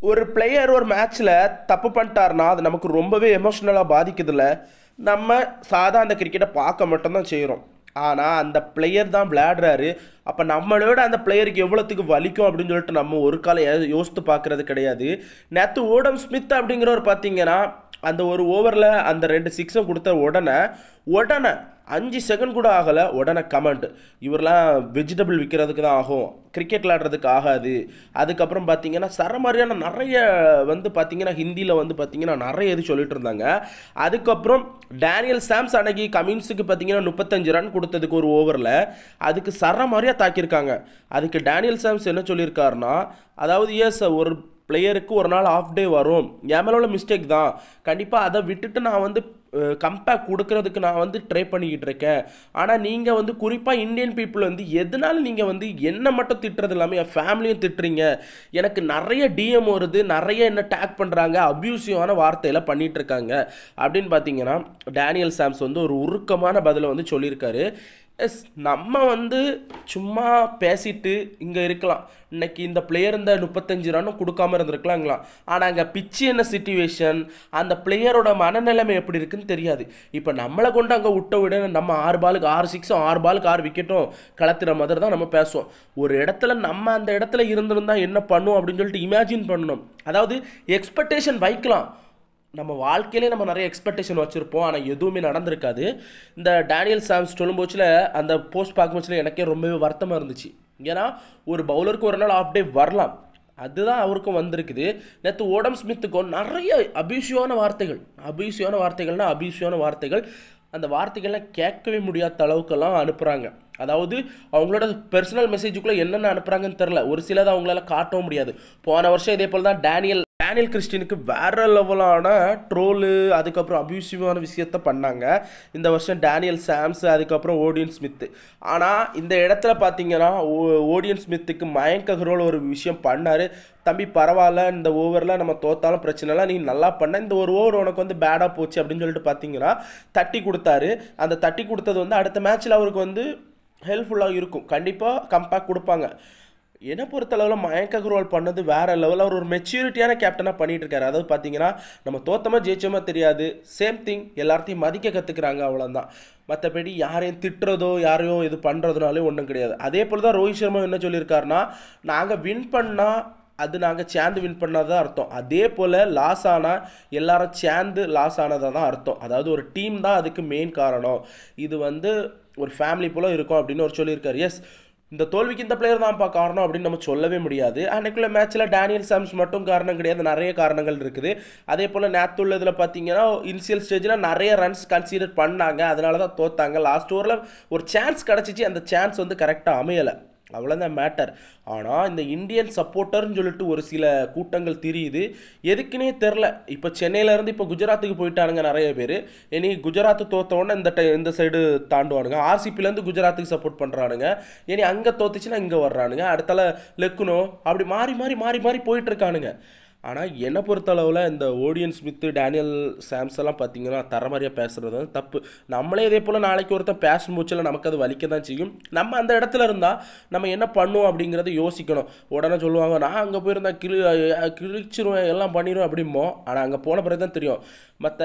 ஒரு பிளேயர் ஒரு மேட்ச்சில் தப்பு பண்ணிட்டாருன்னா அது நமக்கு ரொம்பவே எமோஷ்னலாக பாதிக்குதுல்ல நம்ம சாதா அந்த கிரிக்கெட்டை பார்க்க மட்டும்தான் செய்கிறோம் ஆனால் அந்த பிளேயர் தான் விளையாடுறாரு அப்போ நம்மளோட அந்த பிளேயருக்கு எவ்வளோத்துக்கு வலிக்கும் அப்படின்னு சொல்லிட்டு நம்ம ஒரு காலம் யோ- யோசித்து பார்க்கறது கிடையாது நேற்று ஓடம் ஸ்மித் அப்படிங்கிறவர் பார்த்தீங்கன்னா அந்த ஒரு ஓவரில் அந்த ரெண்டு சிக்ஸும் கொடுத்த உடனே உடனே அஞ்சு செகண்ட் கூட ஆகலை உடனே கமெண்ட் இவரெல்லாம் வெஜிடபிள் விற்கிறதுக்கு தான் ஆகும் கிரிக்கெட் விளையாடுறதுக்கு ஆகாது அதுக்கப்புறம் பார்த்தீங்கன்னா சரமாரியான நிறைய வந்து பார்த்தீங்கன்னா ஹிந்தியில் வந்து பார்த்தீங்கன்னா நிறைய இது சொல்லிட்டு இருந்தாங்க அதுக்கப்புறம் டேனியல் சாம்ஸ் அன்னைக்கு கமின்ஸுக்கு பார்த்தீங்கன்னா முப்பத்தஞ்சு ரன் கொடுத்ததுக்கு ஒரு ஓவரில் அதுக்கு சரமாரியாக தாக்கியிருக்காங்க அதுக்கு டேனியல் சாம்ஸ் என்ன சொல்லியிருக்காருன்னா அதாவது எஸ் ஒரு பிளேயருக்கு ஒரு நாள் ஆஃப் டே வரும் என் மேலே உள்ள மிஸ்டேக் தான் கண்டிப்பாக அதை விட்டுட்டு நான் வந்து கம்பேக் கொடுக்கறதுக்கு நான் வந்து ட்ரை பண்ணிக்கிட்டு இருக்கேன் ஆனால் நீங்கள் வந்து குறிப்பாக இந்தியன் பீப்புள் வந்து எதனால நீங்கள் வந்து என்ன மட்டும் திட்டுறது இல்லாமல் என் ஃபேமிலியும் திட்டுறீங்க எனக்கு நிறைய டிஎம் வருது நிறைய என்ன டேக் பண்ணுறாங்க அப்யூசிவான வார்த்தையில பண்ணிட்டு இருக்காங்க அப்படின்னு பார்த்தீங்கன்னா டேனியல் சாம்ஸ் வந்து ஒரு உருக்கமான பதிலை வந்து சொல்லியிருக்காரு எஸ் நம்ம வந்து சும்மா பேசிட்டு இங்கே இருக்கலாம் இன்னைக்கு இந்த பிளேயர் இந்த முப்பத்தஞ்சு ரன்னும் கொடுக்காம இருந்திருக்கலாங்களாம் ஆனால் அங்கே பிச்சு என்ன சுச்சுவேஷன் அந்த பிளேயரோட மனநிலைமை எப்படி இருக்குன்னு தெரியாது இப்போ நம்மளை கொண்டு அங்கே விட்ட விட நம்ம ஆறு பாலுக்கு ஆறு சிக்ஸும் ஆறு பாலுக்கு ஆறு விக்கெட்டும் கலத்துற மாதிரி தான் நம்ம பேசுவோம் ஒரு இடத்துல நம்ம அந்த இடத்துல இருந்திருந்தா என்ன பண்ணுவோம் அப்படின்னு சொல்லிட்டு இமேஜின் பண்ணணும் அதாவது எக்ஸ்பெக்டேஷன் வைக்கலாம் நம்ம வாழ்க்கையிலே நம்ம நிறைய எக்ஸ்பெக்டேஷன் வச்சுருப்போம் ஆனால் எதுவுமே நடந்திருக்காது இந்த டேனியல் சாம்ஸ் சொல்லும்போச்சில் அந்த போஸ்ட் பார்க்கும்போச்சில் எனக்கே ரொம்பவே வருத்தமாக இருந்துச்சு ஏன்னா ஒரு பவுலருக்கு ஒரு நாள் ஆஃப் டே வரலாம் அதுதான் அவருக்கும் வந்திருக்குது நேற்று ஓடம் ஸ்மித்துக்கும் நிறைய அபியூசிவான வார்த்தைகள் அபியூசிவான வார்த்தைகள்னா அபியூசிவான வார்த்தைகள் அந்த வார்த்தைகள்லாம் கேட்கவே முடியாத அளவுக்கெல்லாம் அனுப்புகிறாங்க அதாவது அவங்களோட பர்சனல் மெசேஜுக்குள்ளே என்னென்ன அனுப்புகிறாங்கன்னு தெரில ஒரு சிலதை அவங்களால காட்டவும் முடியாது போன வருஷம் இதே போல் தான் டேனியல் டேனியல் கிறிஸ்டினுக்கு வேற லெவலான ட்ரோலு அதுக்கப்புறம் அபியூசிவான விஷயத்த பண்ணாங்க இந்த வருஷம் டேனியல் சாம்ஸ் அதுக்கப்புறம் ஓடியன் ஸ்மித்து ஆனால் இந்த இடத்துல பார்த்தீங்கன்னா ஓ- ஓடியன் ஸ்மித்துக்கு மயங்க் அகர்வால் ஒரு விஷயம் பண்ணார் தம்பி பரவாயில்ல இந்த ஓவரில் நம்ம தோத்தாலும் பிரச்சனை இல்லை நீ நல்லா பண்ண இந்த ஒரு ஓவர் உனக்கு வந்து பேடாக போச்சு அப்படின்னு சொல்லிட்டு பார்த்தீங்கன்னா தட்டி கொடுத்தாரு அந்த தட்டி கொடுத்தது வந்து அடுத்த மேட்ச்சில் அவருக்கு வந்து ஹெல்ப்ஃபுல்லாக இருக்கும் கண்டிப்பாக கம்பேக் கொடுப்பாங்க என்னை பொறுத்தளவில் மயங்க் அகர்வால் பண்ணது வேற லெவலில் அவர் ஒரு மெச்சூரிட்டியான கேப்டனாக பண்ணிட்டு இருக்காரு அதாவது பார்த்தீங்கன்னா நம்ம தோத்தமா ஜெயிச்சோமா தெரியாது சேம் திங் எல்லாத்தையும் மதிக்க கற்றுக்குறாங்க அவ்வளோதான் மற்றபடி யாரையும் திட்டுறதோ யாரையும் இது பண்ணுறதுனாலே ஒன்றும் கிடையாது அதே போல் தான் ரோஹித் சர்மா என்ன சொல்லியிருக்காருன்னா நாங்கள் வின் பண்ணால் அது நாங்கள் சேர்ந்து வின் பண்ணாதான் தான் அர்த்தம் அதே போல் லாஸ் ஆனால் எல்லாரும் சேர்ந்து லாஸ் ஆனதாக தான் அர்த்தம் அதாவது ஒரு டீம் தான் அதுக்கு மெயின் காரணம் இது வந்து ஒரு ஃபேமிலி போல் இருக்கும் அப்படின்னு ஒரு சொல்லியிருக்காரு எஸ் இந்த தோல்விக்கு இந்த பிளேயர் தான்ப்பா காரணம் அப்படின்னு நம்ம சொல்லவே முடியாது அன்னைக்குள்ள மேட்ச்சில் டேனியல் சாம்ஸ் மட்டும் காரணம் கிடையாது நிறைய காரணங்கள் இருக்குது அதே போல் நேற்றுள்ளதில் பார்த்தீங்கன்னா இனிஷியல் ஸ்டேஜில் நிறைய ரன்ஸ் கன்சிடர் பண்ணாங்க அதனால தான் தோத்தாங்க லாஸ்ட் ஓவரில் ஒரு சான்ஸ் கிடச்சிச்சு அந்த சான்ஸ் வந்து கரெக்டாக அமையலை அவ்வளோதான் மேட்டர் ஆனால் இந்த இந்தியன் சப்போர்ட்டர்னு சொல்லிட்டு ஒரு சில கூட்டங்கள் தெரியுது எதுக்குன்னே தெரில இப்போ சென்னையிலேருந்து இப்போ குஜராத்துக்கு போயிட்டானுங்க நிறைய பேர் இனி குஜராத் தோத்த உடனே இந்த டை இந்த சைடு தாண்டுவானுங்க ஆர்சிபிலேருந்து குஜராத்துக்கு சப்போர்ட் பண்ணுறானுங்க இனி அங்கே தோத்துச்சுன்னா இங்கே வர்றானுங்க அடுத்தால லெக்குனோ அப்படி மாறி மாறி மாறி மாறி போயிட்டு இருக்கானுங்க ஆனால் என்னை பொறுத்தளவில் இந்த ஓடியன் ஸ்மித்து டேனியல் சாம்ஸ் எல்லாம் பார்த்தீங்கன்னா தரமாரியாக பேசுகிறது வந்து தப்பு நம்மளே இதே போல் நாளைக்கு ஒருத்தன் பேசும் மூச்சில் நமக்கு அது வலிக்க தான் செய்யும் நம்ம அந்த இடத்துல இருந்தால் நம்ம என்ன பண்ணுவோம் அப்படிங்கிறத யோசிக்கணும் உடனே சொல்லுவாங்க நான் அங்கே போயிருந்தா கிளி கிழிச்சிருவேன் எல்லாம் பண்ணிடுவேன் அப்படிமோ ஆனால் அங்கே போன பிறகு தான் தெரியும் மற்ற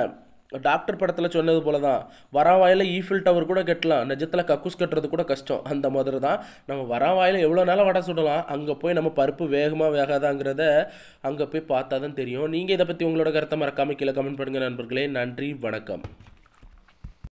டாக்டர் படத்தில் சொன்னது போல தான் வராவாயில் ஈஃபில் டவர் கூட கட்டலாம் நிஜத்தில் கக்கூஸ் கட்டுறது கூட கஷ்டம் அந்த மாதிரி தான் நம்ம வராவாயில் எவ்வளோ நேரம் வடை சுடலாம் அங்கே போய் நம்ம பருப்பு வேகமாக வேகாதாங்கிறத அங்கே போய் பார்த்தா தான் தெரியும் நீங்கள் இதை பற்றி உங்களோட கருத்தை மறக்காம கீழே கமெண்ட் பண்ணுங்கள் நண்பர்களே நன்றி வணக்கம்